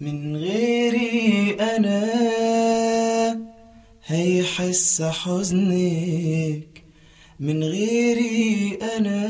من غيري أنا هيحس حزنك من غيري أنا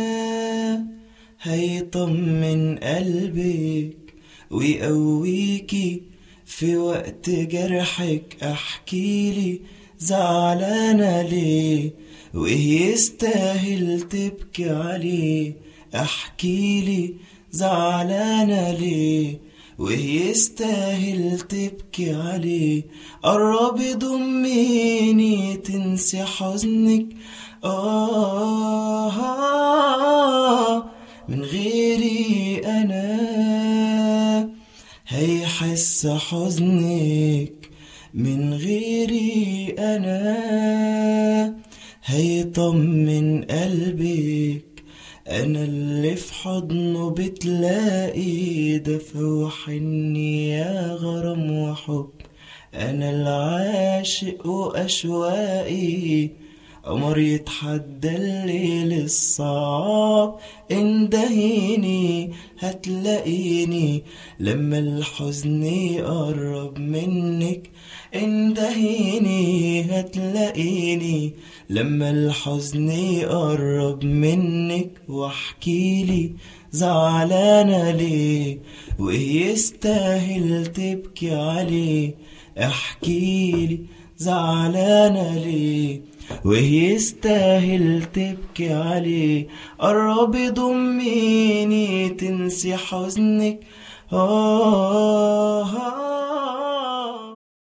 هيطمن قلبك ويقويكي في وقت جرحك احكيلي زعلانة ليه وايه يستاهل تبكي عليه احكيلي زعلانة ليه وايه يستاهل تبكي عليه قربي ضميني تنسي حزنك آه, آه من غيري أنا هيحس حزنك من غيري أنا هيطمن قلبك أنا اللي في حضنه بتلاقي دفى وحني يا غرام وحب أنا العاشق وأشواقي قمر يتحدى الليل الصعب اندهيني هتلاقيني لما الحزن يقرب منك اندهيني هتلاقيني لما الحزن يقرب منك واحكيلي زعلانة ليه وايه يستاهل تبكي عليه احكيلي زعلانة ليه وهي يستاهل تبكي عليه قربي ضميني تنسي حزنك آه, آه